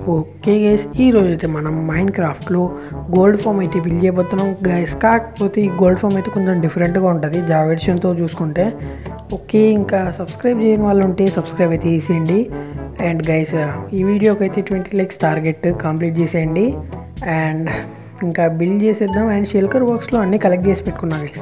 okay guys ఈరోజు అయితే మనం మైండ్ క్రాఫ్ట్లో గోల్డ్ ఫామ్ అయితే బిల్డ్ చేయబోతున్నాం గైస్ కాకపోతే ఈ గోల్డ్ ఫామ్ అయితే కొంచెం డిఫరెంట్గా ఉంటుంది జావెడ్షన్తో చూసుకుంటే ఓకే ఇంకా సబ్స్క్రైబ్ చేయని వాళ్ళు ఉంటే సబ్స్క్రైబ్ అయితే చేసేయండి అండ్ గైస్ ఈ వీడియోకి అయితే ట్వంటీ లైక్స్ టార్గెట్ కంప్లీట్ చేసేయండి అండ్ ఇంకా బిల్డ్ చేసేద్దాం అండ్ షెల్కర్ బాక్స్లో అన్నీ కలెక్ట్ చేసి పెట్టుకున్నాం guys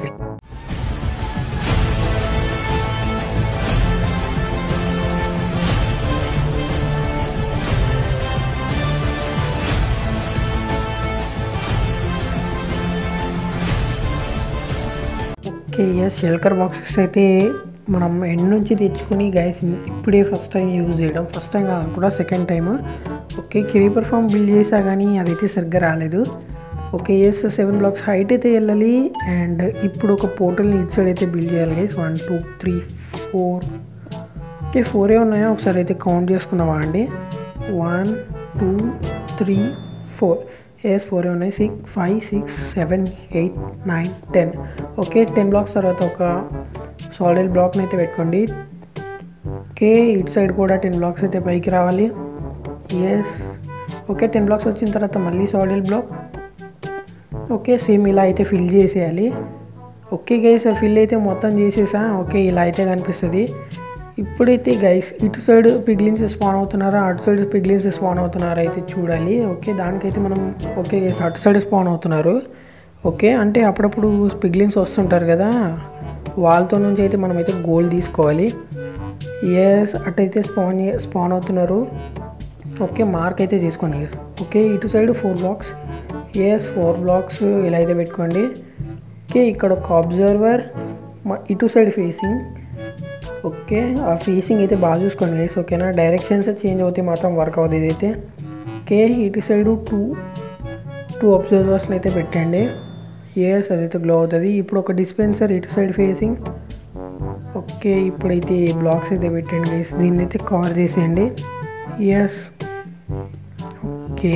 okay yes shulker boxes అయితే మనం ఎండ్ నుంచి తెచ్చుకొని గైస్ ఇప్పుడే ఫస్ట్ టైం యూజ్ చేయడం ఫస్ట్ టైం కాదనుకుంటా second time okay creeper farm build చేసా కానీ అదైతే సరిగ్గా రాలేదు okay yes seven blocks height అయితే వెళ్ళాలి అండ్ ఇప్పుడు ఒక పోర్టల్ని ఇటు సైడ్ అయితే బిల్డ్ చేయాలి guys one two three four okay ఫోరే ఉన్నాయో ఒకసారి అయితే కౌంట్ చేసుకుందామా అండి one two three four yes ఫోరే ఉన్నాయి six five six seven eight nine ten okay ten blocks తర్వాత ఒక సాలిడ్ బ్లాక్ని అయితే పెట్టుకోండి ఓకే ఇటు సైడ్ కూడా టెన్ బ్లాక్స్ అయితే పైకి రావాలి ఎస్ ఓకే టెన్ బ్లాక్స్ వచ్చిన తర్వాత మళ్ళీ సాలిడ్ బ్లాక్ ఓకే సేమ్ ఇలా అయితే ఫిల్ చేసేయాలి ఓకే గైస్ ఫిల్ అయితే మొత్తం చేసేసా ఓకే ఇలా అయితే కనిపిస్తుంది ఇప్పుడైతే గైస్ ఇటు సైడ్ పిగ్లిన్స్ స్పాన్ అవుతున్నారా అటు సైడ్ పిగ్లిన్స్ స్పాన్ అవుతున్నారా అయితే చూడాలి ఓకే దానికైతే మనం ఓకే గైస్ అటు సైడ్ స్పాన్ అవుతున్నారు ఓకే అంటే అప్పుడప్పుడు పిగ్లిన్స్ వస్తుంటారు కదా వాళ్ళతో నుంచి అయితే మనం అయితే గోల్ తీసుకోవాలి ఎస్ అటైతే స్పాన్ స్పాన్ అవుతున్నారు ఓకే మార్క్ అయితే తీసుకోండి గైస్ ఓకే ఇటు side four blocks yes four blocks ఇలా అయితే పెట్టుకోండి ఓకే ఇక్కడ ఒక అబ్జర్వర్ ఇటు సైడ్ ఫేసింగ్ ఓకే ఆ ఫేసింగ్ అయితే బాగా చూసుకోండి గైస్ ఓకేనా డైరెక్షన్స్ చేంజ్ అవుతాయి మాత్రం వర్క్ అవుతుంది ఇదైతే ఓకే ఇటు సైడు టూ టూ అబ్జర్వర్స్ని అయితే పెట్టండి ఎస్ అదైతే గ్లో అవుతుంది ఇప్పుడు ఒక డిస్పెన్సర్ ఇటు సైడ్ ఫేసింగ్ ఓకే ఇప్పుడైతే బ్లాక్స్ అయితే పెట్టండి గైస్ దీన్ని అయితే కవర్ చేసేయండి ఎస్ ఓకే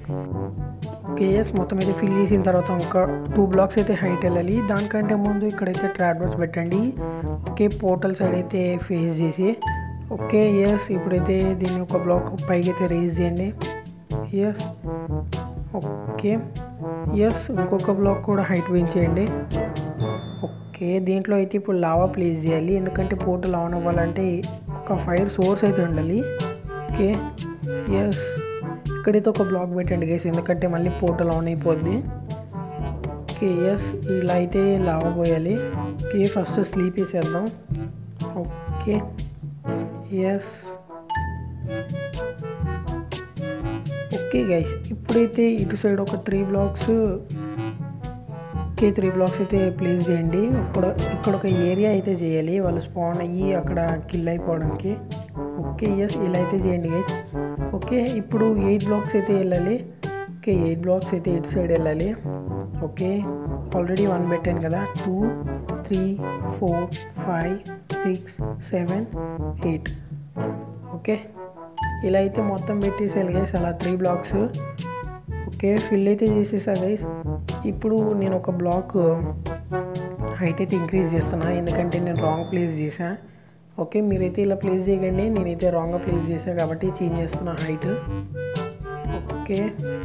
ఓకే ఎస్ మొత్తం అయితే ఫిల్ చేసిన తర్వాత ఒక టూ బ్లాక్స్ అయితే హైట్ వెళ్ళాలి దానికంటే ముందు ఇక్కడైతే ట్రాప్ డోర్స్ పెట్టండి ఓకే పోర్టల్ సైడ్ అయితే ఫేస్ చేసి ఓకే ఎస్ ఇప్పుడైతే దీన్ని ఒక బ్లాక్ పైకి అయితే రేజ్ చేయండి ఎస్ ఓకే ఎస్ ఇంకొక బ్లాక్ కూడా హైట్ పెంచేయండి ఓకే దీంట్లో అయితే ఇప్పుడు లావా ప్లేస్ చేయాలి ఎందుకంటే పోర్టల్ ఆన్ అవ్వాలంటే ఒక ఫైర్ సోర్స్ అయితే ఉండాలి ఓకే ఎస్ ఇక్కడైతే ఒక బ్లాక్ పెట్టండి గేస్ ఎందుకంటే మళ్ళీ పోర్టల్ ఆన్ అయిపోద్ది ఓకే ఎస్ ఇలా అయితే లావా పోయాలి ఓకే ఫస్ట్ స్లీప్ వేసేద్దాం ఓకే ఎస్ ఓకే గైస్ ఇప్పుడైతే ఇటు సైడ్ ఒక three blocks okay three blocks అయితే ప్లేస్ చేయండి ఇప్పుడు ఇక్కడ ఒక ఏరియా అయితే చేయాలి వాళ్ళు స్పాన్ అయ్యి అక్కడ కిల్ అయిపోవడానికి ఓకే ఎస్ ఇలా అయితే చేయండి గైస్ ఓకే ఇప్పుడు ఎయిట్ బ్లాక్స్ అయితే వెళ్ళాలి ఓకే ఎయిట్ బ్లాక్స్ అయితే ఇటు సైడ్ వెళ్ళాలి ఓకే ఆల్రెడీ వన్ పెట్టాను కదా two three four five six seven eight okay ఇలా అయితే మొత్తం పెట్టేసేయాలి గైస్ అలా త్రీ బ్లాక్స్ ఓకే ఫిల్ అయితే చేసేసా గైస్ ఇప్పుడు నేను ఒక బ్లాక్ హైట్ అయితే ఇంక్రీజ్ చేస్తున్నా ఎందుకంటే నేను రాంగ్ ప్లేస్ చేసా ఓకే మీరైతే ఇలా ప్లేస్ చేయకండి నేనైతే రాంగ్గా ప్లేస్ చేశాను కాబట్టి చేంజ్ చేస్తున్నా height okay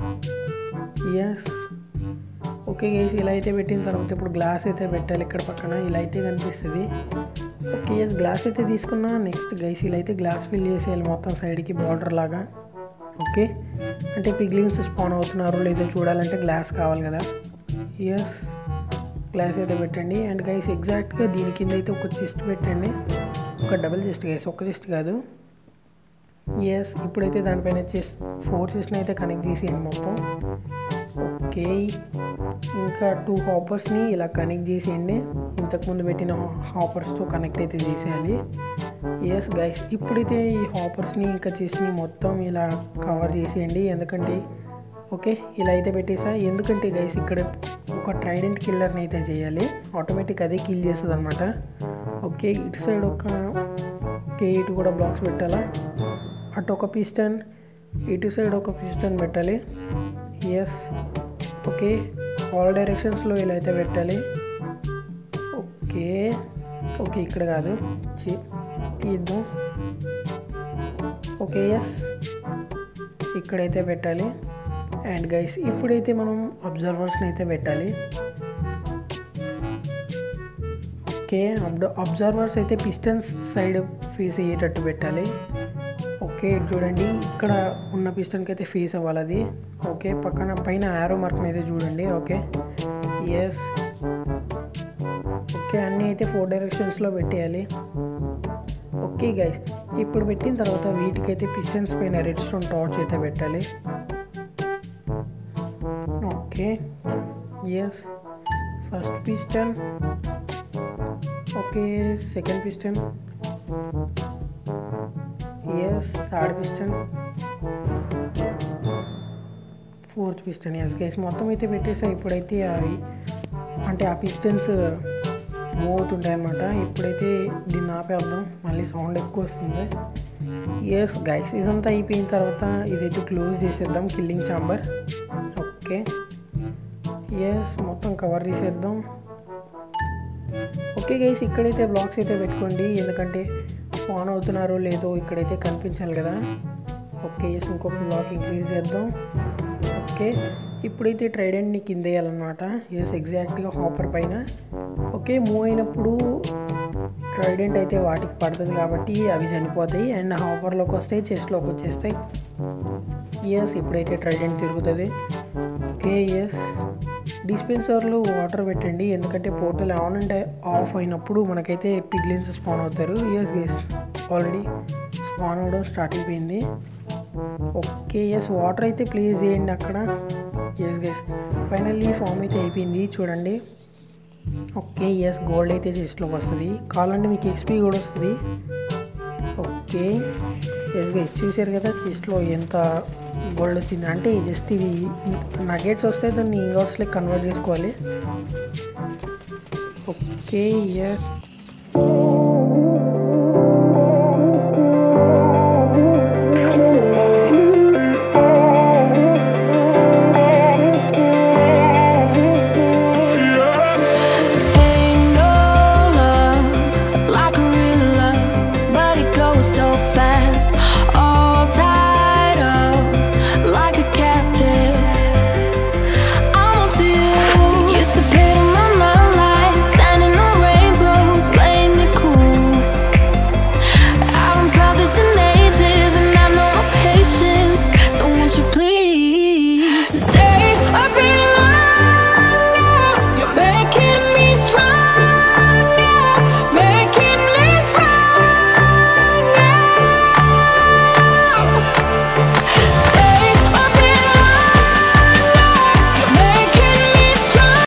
yes okay guys ఇలా అయితే పెట్టిన తర్వాత ఇప్పుడు గ్లాస్ అయితే పెట్టాలి ఇక్కడ పక్కన ఇలా అయితే కనిపిస్తుంది ఓకే ఎస్ గ్లాస్ అయితే తీసుకున్నా నెక్స్ట్ గైస్ ఇలా అయితే గ్లాస్ ఫిల్ చేసేయాలి మొత్తం సైడ్కి బార్డర్ లాగా ఓకే అంటే పిగ్లిన్స్ స్పాన్ అవుతున్నారు లేదో చూడాలంటే గ్లాస్ కావాలి కదా ఎస్ గ్లాస్ అయితే పెట్టండి అండ్ గైస్ ఎగ్జాక్ట్గా దీని కింద అయితే ఒక చెస్ట్ పెట్టండి ఒక డబుల్ చెస్ట్ గైస్ ఒక చెస్ట్ కాదు ఎస్ ఇప్పుడైతే దానిపైన చెస్ట్ ఫోర్ చెస్ట్ని అయితే కనెక్ట్ చేసేయండి మొత్తం ఓకే ఇంకా టూ హాపర్స్ని ఇలా కనెక్ట్ చేసేయండి ఇంతకుముందు పెట్టిన హాపర్స్తో కనెక్ట్ అయితే చేసేయాలి ఎస్ గైస్ ఇప్పుడైతే ఈ హాపర్స్ని ఇంకా చెస్ట్ని మొత్తం ఇలా కవర్ చేసేయండి ఎందుకంటే ఓకే ఇలా అయితే పెట్టేసా ఎందుకంటే గైస్ ఇక్కడ ఒక ట్రైడెంట్ కిల్లర్ని అయితే చేయాలి ఆటోమేటిక్ అదే కిల్ చేస్తుంది అనమాట ఓకే ఇటు సైడ్ ఒక ఓకే ఇటు కూడా బ్లాక్స్ పెట్టాలా అటు ఒక పిస్టన్ ఇటు సైడ్ ఒక పిస్టన్ పెట్టాలి ఎస్ ఓకే ఆల్ డైరెక్షన్స్లో ఇలా అయితే పెట్టాలి ఓకే ఓకే ఇక్కడ కాదు తీద్దాం ఓకే ఎస్ ఇక్కడైతే పెట్టాలి అండ్ గైస్ ఇప్పుడైతే మనం అబ్జర్వర్స్ని అయితే పెట్టాలి ఓకే అబ్డ అబ్జర్వర్స్ అయితే పిస్టన్స్ సైడ్ ఫేస్ అయ్యేటట్టు పెట్టాలి ఓకే ఇటు చూడండి ఇక్కడ ఉన్న పిస్టన్కి అయితే ఫేస్ అవ్వాలి అది ఓకే పక్కన పైన యారో మార్క్ని అయితే చూడండి ఓకే ఎస్ ఓకే అన్నీ అయితే ఫోర్ డైరెక్షన్స్లో పెట్టేయాలి ఓకే గైస్ ఇప్పుడు పెట్టిన తర్వాత వీటికైతే పిస్టన్స్ పైన రెడ్ స్టోన్ టార్చ్ అయితే పెట్టాలి okay yes first piston okay second piston yes third piston fourth piston yes guys మొత్తం అయితే పెట్టేసా ఇప్పుడైతే అవి అంటే ఆ పిస్టన్స్ మూవ్ అవుతుంటాయి అన్నమాట ఇప్పుడైతే దీన్ని ఆపేద్దాం మళ్ళీ సౌండ్ ఎక్కువ వస్తుంది ఎస్ గైస్ ఇదంతా అయిపోయిన తర్వాత ఇదైతే క్లోజ్ చేసేద్దాం కిల్లింగ్ చాంబర్ ఓకే ఎస్ మొత్తం కవర్ చేసేద్దాం ఓకే గైస్ ఇక్కడైతే బ్లాక్స్ అయితే పెట్టుకోండి ఎందుకంటే స్పాన్ అవుతున్నారో లేదో ఇక్కడైతే కనిపించాలి కదా ఓకే ఎస్ ఇంకొక బ్లాక్ ఇంక్రీజ్ చేద్దాం ఓకే ఇప్పుడైతే ట్రైడెంట్ని కింద వేయాలన్నమాట ఎస్ ఎగ్జాక్ట్గా హాపర్ పైన ఓకే మూవ్ అయినప్పుడు ట్రైడెంట్ అయితే వాటికి పడుతుంది కాబట్టి అవి చనిపోతాయి అండ్ హాపర్లోకి వస్తాయి చెస్ట్లోకి వచ్చేస్తాయి ఎస్ ఇప్పుడైతే ట్రైడెంట్ తిరుగుతుంది ఓకే ఎస్ డిస్పెన్సర్లో వాటర్ పెట్టండి ఎందుకంటే పోర్టల్ ఆన్ అండ్ ఆఫ్ అయినప్పుడు మనకైతే పిగ్లిన్స్ స్పాన్ అవుతారు ఎస్ గెస్ ఆల్రెడీ స్పాన్ అవడం స్టార్ట్ అయిపోయింది ఓకే ఎస్ వాటర్ అయితే ప్లేస్ చేయండి అక్కడ ఎస్ గెస్ ఫైనల్లీ ఫామ్ అయితే అయిపోయింది చూడండి ఓకే ఎస్ గోల్డ్ అయితే చెస్ట్లోకి వస్తుంది కావాలంటే మీకు ఎక్స్పీ కూడా వస్తుంది ఓకే ఎస్ గైస్ చూసారు కదా చెస్ట్లో ఎంత గోల్డ్ వచ్చింది అంటే జస్ట్ ఇవి నగెట్స్ వస్తే దాన్ని ఇంగౌట్స్లోకి కన్వర్ట్ చేసుకోవాలి ఓకే ఎస్